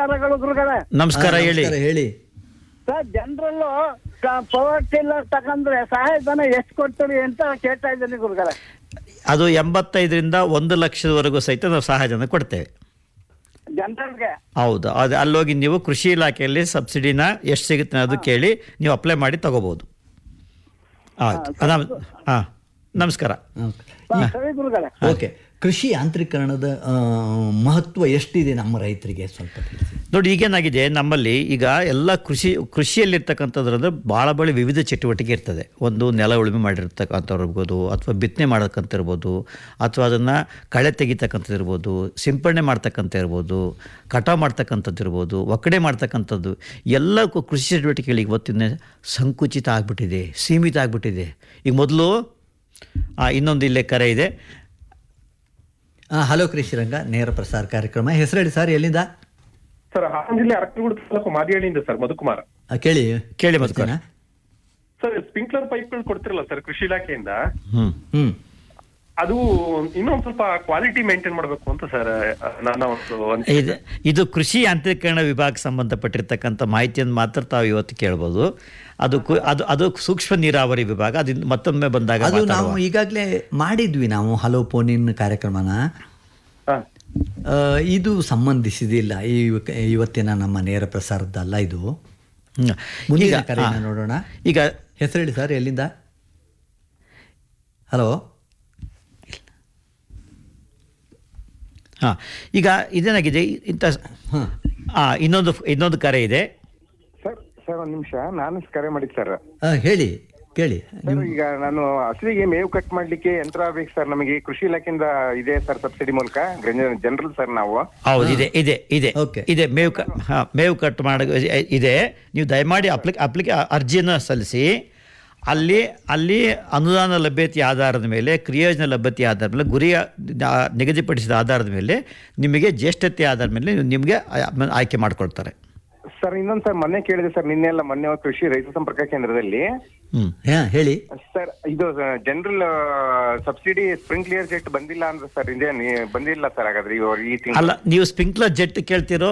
ನಮಸ್ಕಾರಗಳು ಗುರುಗಳೇ ನಮಸ್ಕಾರ ಹಾ, ಹೇಳಿ ನಮಸ್ಕಾರ, ಹೇಳಿ ಸರ್ ಜನರಲ್ ಪವರ್ ಟಿಲ್ಲರ್ ತಗೊಂಡ್ರೆ ಸಹಾಯಧನ ಎಷ್ಟು ಕೊಡ್ತೀರಿ ಅಂತ ಕೇಳ್ತಾ ಇದ್ದೀನಿ ಗುರುಗಳೇ ಅದು ಎಂಬತ್ತೈದರಿಂದ ಒಂದು ಲಕ್ಷದವರೆಗೂ ಸಹಿತ ನಾವು ಸಹಾಯಧನ ಕೊಡ್ತೇವೆ ಜನರಲ್ಗೆ ಹೌದು ಅದು ಅಲ್ಲೋಗಿ ನೀವು ಕೃಷಿ ಇಲಾಖೆಯಲ್ಲಿ ಸಬ್ಸಿಡಿನ ಎಷ್ಟು ಸಿಗುತ್ತೆ ಅದು ಕೇಳಿ ನೀವು ಅಪ್ಲೈ ಮಾಡಿ ತಗೋಬೋದು ಆಯ್ತು ಹಾಂ ನಮಸ್ಕಾರ ಓಕೆ. ಸರಿ ಗುರುಗಳೇ ಓಕೆ ಕೃಷಿ ಯಾಂತ್ರೀಕರಣದ ಆ, ಮಹತ್ವ ಎಷ್ಟಿದೆ ನಮ್ಮ ರೈತರಿಗೆ ಸ್ವಲ್ಪ ತಿಳಿಸಿ ನೋಡಿ ಈಗೇನಾಗಿದೆ ನಮ್ಮಲ್ಲಿ ಈಗ ಎಲ್ಲ ಕೃಷಿ ಕೃಷಿಯಲ್ಲಿರ್ತಕ್ಕಂಥದ್ರಂದ್ರೆ ಭಾಳ ಭಾಳ ವಿವಿಧ ಚಟುವಟಿಕೆ ಇರ್ತದೆ ಒಂದು ನೆಲ ಉಳುಮೆ ಮಾಡಿರ್ತಕ್ಕಂಥವ್ರು ಇರ್ಬೋದು ಅಥವಾ ಬಿತ್ತನೆ ಮಾಡೋಕ್ಕಂತ ಇರ್ಬೋದು ಅಥವಾ ಅದನ್ನು ಕಳೆ ತೆಗಿತಕ್ಕಂಥದ್ದು ಇರ್ಬೋದು ಸಿಂಪಡಣೆ ಮಾಡ್ತಕ್ಕಂಥ ಇರ್ಬೋದು ಕಟಾವು ಮಾಡ್ತಕ್ಕಂಥದ್ದು ಇರ್ಬೋದು ಒಕ್ಕಡೆ ಮಾಡ್ತಕ್ಕಂಥದ್ದು ಎಲ್ಲ ಕು- ಕೃಷಿ ಚಟುವಟಿಕೆಗಳಿಗೆ ಇವತ್ತಿನ ಸಂಕುಚಿತ ಆಗಿಬಿಟ್ಟಿದೆ ಸೀಮಿತ ಆಗಿಬಿಟ್ಟಿದೆ ಈಗ ಮೊದಲು ಇನ್ನೊಂದು ಇಲ್ಲೇ ಕರೆ ಇದೆ ಆ, ಹಲೋ ಕೃಷಿ ರಂಗ ನೇರ ಪ್ರಸಾರ ಕಾರ್ಯಕ್ರಮ ಹೆಸರೇಳಿ ಸರ್ ಎಲ್ಲಿಂದ ಸರ್ ಹಾಸನ ಜಿಲ್ಲೆ ಅರಕಲಗೂಡು ತಾಲೂಕು ಮಾದಿಹಳ್ಳಿಯಿಂದ ಸರ್ ಮಧುಕುಮಾರ್ ಆ, ಕೇಳಿ ಕೇಳಿ ಮಧುಕರ್. ಪ್ರಶ್ನೆನ? ಸರ್ ಸ್ಪ್ರಿಂಕ್ಲರ್ ಪೈಪ್ಗಳು ಕೊಡ್ತಿರಲ್ಲ ಸರ್ ಕೃಷಿ ಇಲಾಖೆಯಿಂದ ಹ್ಞೂ ಹ್ಮ್ ಅದು ಇನ್ನೊಂದ್ ಸ್ವಲ್ಪ ಕ್ವಾಲಿಟಿ ಮೇಂಟೈನ್ ಮಾಡಬೇಕು ಅಂತ ಸರ್ ನನ್ನ ಒಂದು ಅನಿಸಿಕೆ. ಇದು ಇದು ಕೃಷಿ ಯಾಂತ್ರೀಕರಣ ವಿಭಾಗ ಸಂಬಂಧಪಟ್ಟಿರ್ತಕ್ಕಂಥ ಮಾಹಿತಿಯನ್ನು ಮಾತ್ರ ತಾವು ಇವತ್ತು ಕೇಳ್ಬೋದು ಅದು ಕು- ಅದು ಅದು ಸೂಕ್ಷ್ಮ ನೀರಾವರಿ ವಿಭಾಗ ಅದು ಇನ್ನು ಮತ್ತೊಮ್ಮೆ ಬಂದಾಗ ಅದು ನಾವು ಮಾತಾಡುವ. ಈಗಾಗಲೇ ಮಾಡಿದ್ವಿ ನಾವು ಹಲೋ ಫೋನಿನ ಕಾರ್ಯಕ್ರಮನ ಹಾ. ಆ, ಇದು ಸಂಬಂಧಿಸಿದಿಲ್ಲ ಈ ಇವತ್ತಿನ ನಮ್ಮ ನೇರ ಪ್ರಸಾರದ್ದಲ್ಲ ಇದು ಹ್ಮ್. ಮುಂದಿನ ಈಗ ಕರೆಯನ್ನು ಆ, ನೋಡೋಣ ಈಗ ಹೆಸರೇಳಿ ಸರ್ ಎಲ್ಲಿಂದ ಹಲೋ ಹಾಂ ಈಗ ಇದೇನಾಗಿದೆ ಇಂಥ ಹಾಂ ಆ, ಇನ್ನೊಂದು ಇನ್ನೊಂದು ಕರೆ ಇದೆ ಸರ್ ಸರ್ ಒಂದ್ ನಿಮಿಷ ನಾನು ಕರೆ ಮಾಡಿದ್ ಸರ್ ಹೇಳಿ ಕೇಳಿ ಸರ್ ಈಗ ನಾನು ಹಸುವಿಗೆ ಮೇವು ಕಟ್ ಮಾಡ್ಲಿಕ್ಕೆ ಯಂತ್ರ ಬೇಕು ಸರ್ ನಮಗೆ ಕೃಷಿ ಇಲಾಖೆಯಿಂದ ಇದೆ ಸರ್ ಸಬ್ಸಿಡಿ ಮೂಲಕ ಜನರಲ್ ಸರ್ ನಾವು ಹೌದು ಇದೆ ಇದೆ ಇದೆ Okay. ಇದೆ ಮೇವು ಕ ಹಾಂ ಮೇವು ಕಟ್ ಮಾಡ ಇದೆ ನೀವು ದಯಮಾಡಿ ಅಪ್ಲಿಕ್ ಅಪ್ಲಿಕೆ ಅರ್ಜಿಯನ್ನು ಸಲ್ಲಿಸಿ ಅಲ್ಲಿ ಅಲ್ಲಿ ಅನುದಾನ ಲಭ್ಯತೆ ಆಧಾರದ ಮೇಲೆ ಕ್ರಿಯೋಜನ ಲಭ್ಯತೆ ಆಧಾರದ ಮೇಲೆ ಗುರಿಯ ಆ, ನಿಗದಿಪಡಿಸಿದ ಆಧಾರದ ಮೇಲೆ ನಿಮಗೆ ಜ್ಯೇಷ್ಠತೆ ಆಧಾರದ ಮೇಲೆ ನಿಮಗೆ ಆ- ಆಯ್ಕೆ ಮಾಡಿಕೊಳ್ತಾರೆ ಸರ್ ಇನ್ನೊಂದ್ ಸರ್ ಮೊನ್ನೆ ಕೇಳಿದೆ ಸರ್ ನಿನ್ನೆ ಎಲ್ಲ ಮೊನ್ನೆ ಒಂದು ಕೃಷಿ ರೈತ ಸಂಪರ್ಕ ಕೇಂದ್ರದಲ್ಲಿ ಹ್ಞೂ ಹಾಂ ಹೇಳಿ ಸರ್ ಇದು ಜನರಲ್ ಸಬ್ಸಿಡಿ ಸ್ಪ್ರಿಂಕ್ಲಿಯರ್ ಜೆಟ್ ಬಂದಿಲ್ಲ ಅಂದ್ರೆ ಸರ್ ಇದೆ ನೀ- ಬಂದಿಲ್ಲ ಸರ್ ಹಾಗಾದ್ರೆ ಇವ- ಈ ತಿಂಗಳು ಅಲ್ಲ ನೀವು ಸ್ಪ್ರಿಂಕ್ಲರ್ ಜೆಟ್ ಕೇಳ್ತಿರೋ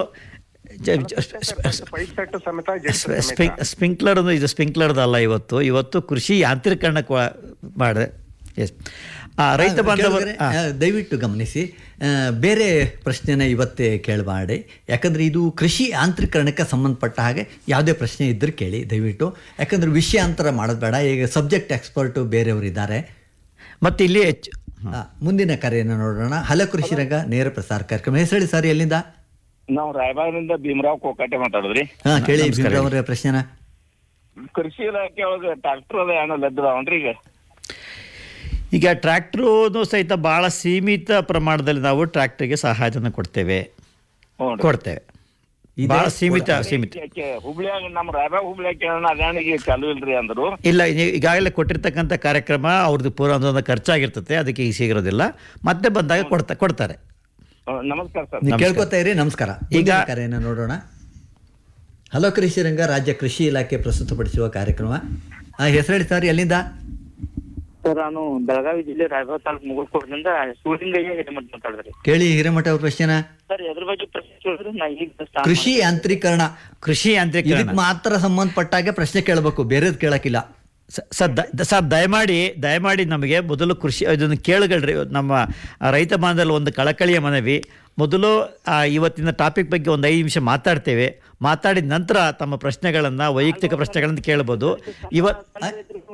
ಪೈಪ್ ಸೆಟ್ ಸಮೇತ ಜೆಟ್ ಸ್ಪಿಂಕ್ ಸ್ಪ್ರಿಂಕ್ಲರ್ ಇದು ಸ್ಪ್ರಿಂಕ್ಲರ್ದಲ್ಲ ಇವತ್ತು ಇವತ್ತು ಕೃಷಿ ಯಾಂತ್ರೀಕರಣ ಮಾಡಿದೆ ಎಸ್ ರೈತ ಬಾಂಧವರು ಕೇಳಿದ್ರೆ, ಆ, ದಯವಿಟ್ಟು ಗಮನಿಸಿ ಆ, ಬೇರೆ ಪ್ರಶ್ನೆನ ಇವತ್ತೇ ಕೇಳಬೇಡಿ ಯಾಕಂದ್ರೆ ಇದು ಕೃಷಿ ಯಾಂತ್ರೀಕರಣಕ್ಕೆ ಸಂಬಂಧಪಟ್ಟ ಹಾಗೆ ಯಾವುದೇ ಪ್ರಶ್ನೆ ಇದ್ದರೆ ಕೇಳಿ ದಯವಿಟ್ಟು ಯಾಕಂದ್ರೆ ವಿಷಯಾಂತರ ಮಾಡೋದು ಬೇಡ ಈಗ ಸಬ್ಜೆಕ್ಟ್ ಎಕ್ಸ್ಪರ್ಟು ಬೇರೆಯವರು ಇದ್ದಾರೆ ಮತ್ತು ಇಲ್ಲಿ ಹೆಚ್ಚು ಆ, ಮುಂದಿನ ಕರೆಯನ್ನು ನೋಡೋಣ ಹಲ ಕೃಷಿ ರಂಗ ನೇರ ಪ್ರಸಾರ ಕಾರ್ಯಕ್ರಮ ಹೆಸರೇಳಿ ಸರ್ ಎಲ್ಲಿಂದ ನಾವು ರಾಯಬಾಗದಿಂದ ಭೀಮರಾವ್ ಕೋಕಾಟೆ ಮಾತಾಡಿದ್ರಿ ಹಾ ಕೇಳಿ ನಮಸ್ಕಾರ. ಭೀಮರಾವ್ ಅವರ ಪ್ರಶ್ನೆನ ಕೃಷಿ ಇಲಾಖೆ ಒಳಗೆ ಟ್ರಾಕ್ಟರ್ ಅದ ಏನೋ ಲದ್ದವನ್ರಿ ಈಗ ಈಗ ಟ್ರ್ಯಾಕ್ಟ್ರೂ ಸಹಿತ ಭಾಳ ಸೀಮಿತ ಪ್ರಮಾಣದಲ್ಲಿ ನಾವು ಟ್ರ್ಯಾಕ್ಟರ್ಗೆ ಸಹಾಯಧನ ಕೊಡ್ತೇವೆ ಹ್ಞೂ ಕೊಡ್ತೇವೆ ಇದೆ, ಭಾಳ ಸೀಮಿತ ಸೀಮಿತ ಹುಬ್ಳಿಯಾಗ ನಮ್ಮ ರಾಯಬಾಗ್ ಹುಬ್ಳಿಯಾಗ ಕೇಳೋಣ ಅದೇನಿಗೆ ಚಾಲು ಇಲ್ರಿ ಅಂದ್ರು ಇಲ್ಲ ನೀವು ಈಗಾಗಲೇ ಕೊಟ್ಟಿರ್ತಕ್ಕಂಥ ಕಾರ್ಯಕ್ರಮ ಅವ್ರದ್ದು ಪೂರ ಅನುದಾನ ಖರ್ಚಾಗಿರ್ತದೆ ಅದಕ್ಕೆ ಈಗ ಸಿಗಿರೋದಿಲ್ಲ ಮತ್ತೆ ಬಂದಾಗ ಕೊಡ್ತಾ ಕೊಡ್ತಾರೆ ಹ್ಮ್, ನಮಸ್ಕಾರ ಸರ್ ನೀವು ಕೇಳ್ಕೊತಾ ಇರಿ ನಮಸ್ಕಾರ ಈಗ ಈಗ- ಕರೆಯನ್ನು ನೋಡೋಣ ಹಲೋ ಕೃಷಿ ರಂಗ ರಾಜ್ಯ ಕೃಷಿ ಇಲಾಖೆ ಪ್ರಸ್ತುತಪಡಿಸುವ ಕಾರ್ಯಕ್ರಮ ಆ, ಹೆಸರೇಳಿ ಸರ್ ಎಲ್ಲಿಂದ ಸರ್ ನಾನು ಬೆಳಗಾವಿ ಜಿಲ್ಲೆ ರಾಯಬಾಗ ತಾಲೂಕು ಮುಗುಳ್ಕೋಟದಿಂದ ಸೂರಿಂಗಯ್ಯ ಹಿರೇಮಠ ಮಾತಾಡಿದ್ರಿ ಕೇಳಿ ಹಿರೇಮಠ ಅವ್ರ ಪ್ರಶ್ನೆನ ಸರ್ ಎದ್ರ ಬಗ್ಗೆ ಪ್ರಶ್ನೆ ಕೇಳಿದ್ರೆ ನಾ ಈಗ start ಕೃಷಿ ಯಾಂತ್ರೀಕರಣ ಕೃಷಿ ಯಾಂತ್ರೀಕರಣ ಇದಕ್ಕೆ ಮಾತ್ರ ಸಂಬಂಧಪಟ್ಟಾಗೆ ಪ್ರಶ್ನೆ ಕೇಳಬೇಕು ಬೇರೆದ್ ಕೇಳಕ್ಕಿಲ್ಲ ಸ- ಸರ್ ದ- ಸರ್ ದಯಮಾಡಿ ದಯಮಾಡಿ ನಮಗೆ ಮೊದಲು ಕೃಷಿ ಇದನ್ನು ಕೇಳುಗಳ್ರಿ ನಮ್ಮ ರೈತ ಬಾಂಧವರಲ್ಲಿ ಒಂದು ಕಳಕಳಿಯ ಮನವಿ ಮೊದಲು ಆ, ಇವತ್ತಿನ ಟಾಪಿಕ್ ಬಗ್ಗೆ ಒಂದು ಐದು ನಿಮಿಷ ಮಾತಾಡ್ತೇವೆ ಮಾತಾಡಿದ ನಂತರ ತಮ್ಮ ಪ್ರಶ್ನೆಗಳನ್ನು ವೈಯಕ್ತಿಕ ಪ್ರಶ್ನೆಗಳನ್ನು ಕೇಳ್ಬೋದು ಇವತ್ತು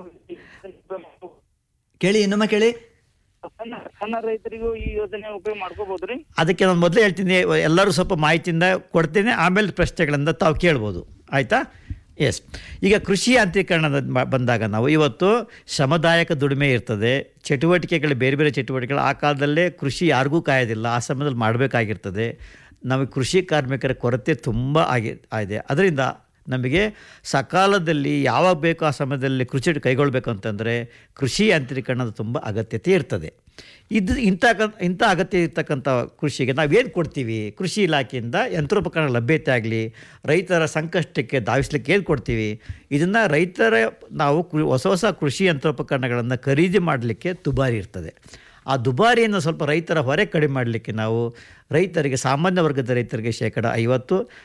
ಕೇಳಿ ಇನ್ನೊಮ್ಮೆ ಕೇಳಿ ಸಣ್ಣ ಸಣ್ಣ ರೈತರಿಗೂ ಈ ಯೋಜನೆ ಉಪಯೋಗ ಮಾಡ್ಕೋಬಹುದ್ರಿ ಅದಕ್ಕೆ ನಾನು ಮೊದಲೇ ಹೇಳ್ತೀನಿ ಎಲ್ಲರೂ ಸ್ವಲ್ಪ ಮಾಹಿತಿಯಿಂದ ಕೊಡ್ತೇನೆ ಆಮೇಲೆ ಪ್ರಶ್ನೆಗಳಿಂದ ತಾವು ಕೇಳ್ಬೋದು ಆಯಿತಾ ಎಸ್ ಈಗ ಕೃಷಿ ಯಾಂತ್ರೀಕರಣದ ಮ- ಬಂದಾಗ ನಾವು ಇವತ್ತು ಶ್ರಮದಾಯಕ ದುಡಿಮೆ ಇರ್ತದೆ ಚಟುವಟಿಕೆಗಳು ಬೇರೆ ಬೇರೆ ಚಟುವಟಿಕೆಗಳು ಆ ಕಾಲದಲ್ಲೇ ಕೃಷಿ ಯಾರಿಗೂ ಕಾಯೋದಿಲ್ಲ ಆ ಸಮಯದಲ್ಲಿ ಮಾಡಬೇಕಾಗಿರ್ತದೆ ನಮಗೆ ಕೃಷಿ ಕಾರ್ಮಿಕರ ಕೊರತೆ ತುಂಬ ಆಗಿ ಆಗಿದೆ ಅದರಿಂದ ನಮಗೆ ಸಕಾಲದಲ್ಲಿ ಯಾವಾಗ ಬೇಕೋ ಆ ಸಮಯದಲ್ಲಿ ಕೃಷಿ ಕೈಗೊಳ್ಬೇಕು ಅಂತಂದರೆ ಕೃಷಿ ಯಾಂತ್ರೀಕರಣದ ತುಂಬ ಅಗತ್ಯತೆ ಇರ್ತದೆ ಇದು ಇಂಥ ಕ- ಇಂಥ ಅಗತ್ಯ ಇರ್ತಕ್ಕಂಥ ಕೃಷಿಗೆ ನಾವೇನು ಕೊಡ್ತೀವಿ ಕೃಷಿ ಇಲಾಖೆಯಿಂದ ಯಂತ್ರೋಪಕರಣ ಲಭ್ಯತೆ ಆಗಲಿ ರೈತರ ಸಂಕಷ್ಟಕ್ಕೆ ಧಾವಿಸ್ಲಿಕ್ಕೆ ಏನು ಕೊಡ್ತೀವಿ ಇದನ್ನು ರೈತರ ನಾವು ಕೃ ಹೊಸ ಹೊಸ ಕೃಷಿ ಯಂತ್ರೋಪಕರಣಗಳನ್ನು ಖರೀದಿ ಮಾಡಲಿಕ್ಕೆ ದುಬಾರಿ ಇರ್ತದೆ ಆ ದುಬಾರಿಯನ್ನು ಸ್ವಲ್ಪ ರೈತರ ಹೊರೆ ಕಡಿಮೆ ಮಾಡಲಿಕ್ಕೆ ನಾವು ರೈತರಿಗೆ ಸಾಮಾನ್ಯ ವರ್ಗದ ರೈತರಿಗೆ ಶೇಕಡ ಐವತ್ತು